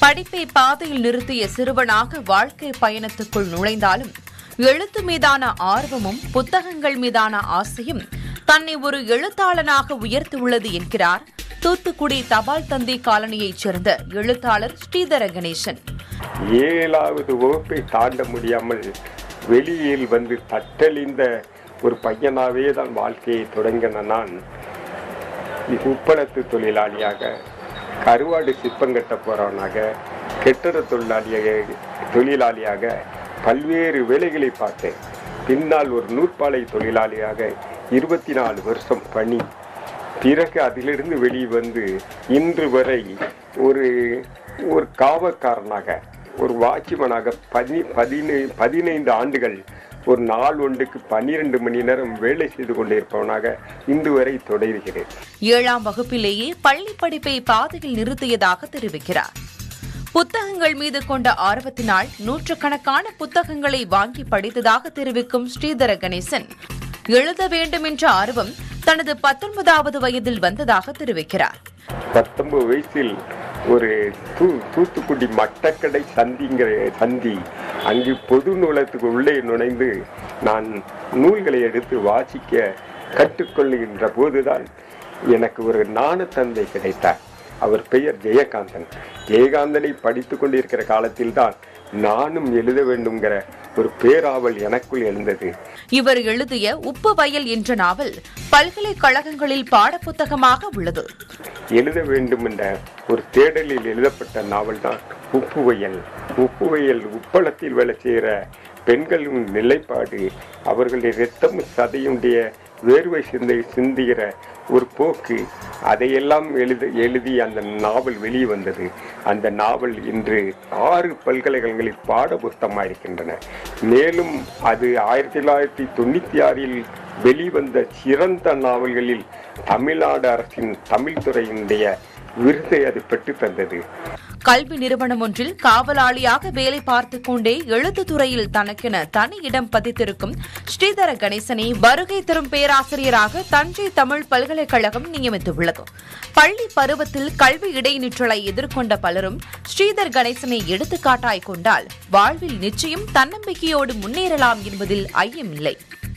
படிப்பை பாதையில் நிறுத்திய சிறுவனாக வாழ்க்கை பயணத்துக்குள் நுழைந்தாலும் எழுத்து மீதான ஆர்வமும் புத்தகங்கள் மீதான ஆசையும் தன்னை ஒரு எழுத்தாளனாக உயர்த்தியுள்ளது என்கிறார் தூத்துக்குடி தபால் தந்தி காலனியைச் சேர்ந்த எழுத்தாளர் ஸ்ரீதர கணேசன் ஏழாவது வகுப்பை தாண்ட முடியாமல் வெளியில் வந்து தட்டழிந்த ஒரு பையனாவே தான் வாழ்க்கையை தொடங்கின நான் உப்பளத்து தொழிலாளியாக கருவாடு சிப்பம் கட்ட போறவனாக கெட்டட தொழிலாளியாக தொழிலாளியாக பல்வேறு வேலைகளை பார்த்தேன் பின்னால் ஒரு நூற்பாலை தொழிலாளியாக இருபத்தி நாலு வருஷம் பணி பிறகு அதிலிருந்து வெளியே வந்து இன்று வரை ஒரு ஒரு காவற்காரனாக ஒரு வாட்ச்மேனாக பதி பதினை பதினைந்து ஆண்டுகள் ஒரு நாள் ஒன்றுக்கு பன்னிரண்டு மணி நேரம் வேலை செய்து கொண்டிருப்பவனாக இன்று வரை தொடர்கிறேன் ஏழாம் வகுப்பிலேயே பள்ளி படிப்பை பாதையில் நிறுத்தியதாக தெரிவிக்கிறார் புத்தகங்கள் மீது கொண்ட ஆர்வத்தினால் நூற்றுக்கணக்கான புத்தகங்களை வாங்கி படித்ததாக தெரிவிக்கும் ஸ்ரீதர கணேசன் எழுத வேண்டும் என்ற ஆர்வம் தனது பத்தொன்பதாவது வயதில் வந்ததாக தெரிவிக்கிறார் பத்தொன்பது வயசில் ஒரு தூ தூத்துக்குடி மட்டக்கடை சந்திங்கிற சந்தி அங்கு பொது நூலகத்துக்கு உள்ளே நுழைந்து நான் நூல்களை எடுத்து வாசிக்க கற்றுக்கொள்ளுகின்ற போதுதான் எனக்கு ஒரு நாணத்தந்தை கிடைத்தார் அவர் பெயர் ஜெயகாந்தன் ஜெயகாந்தனை படித்து கொண்டிருக்கிற காலத்தில்தான் நானும் எழுத வேண்டும்ங்கிற ஒரு பேராவல் எனக்குள் எழுந்தது இவர் எழுதிய உப்பு வயல் என்ற நாவல் பல்கலைக்கழகங்களில் பாடப்புத்தகமாக உள்ளது எழுத வேண்டும் என்ற ஒரு தேடலில் எழுதப்பட்ட நாவல் தான் உப்புவயல் உப்புவயல் உப்பளத்தில் வேலை செய்கிற பெண்களின் நிலைப்பாடு அவர்களுடைய இரத்தம் சதையுடைய வேர்வை சிந்தை சிந்துகிற ஒரு போக்கு அதையெல்லாம் எழுத எழுதி அந்த நாவல் வெளியே வந்தது அந்த நாவல் இன்று ஆறு பல்கலைக்கழகங்களில் பாட புத்தகமாக இருக்கின்றன மேலும் அது ஆயிரத்தி தொள்ளாயிரத்தி தொண்ணூத்தி ஆறில் வெளிவந்த சிறந்த நாவல்களில் தமிழ்நாடு அரசின் தமிழ் துறையினுடைய விருதை அது பெற்று தந்தது கல்வி நிறுவனம் ஒன்றில் காவலாளியாக வேலை பார்த்துக் கொண்டே எழுத்து துறையில் தனக்கென தனி இடம் பதித்திருக்கும் ஸ்ரீதர கணேசனை வருகை தரும் பேராசிரியராக தஞ்சை தமிழ் பல்கலைக்கழகம் நியமித்துள்ளது பள்ளி பருவத்தில் கல்வி இடைநிற்றலை எதிர்கொண்ட பலரும் ஸ்ரீதர் கணேசனை எடுத்துக்காட்டாய் கொண்டால் வாழ்வில் நிச்சயம் தன்னம்பிக்கையோடு முன்னேறலாம் என்பதில் ஐயமில்லை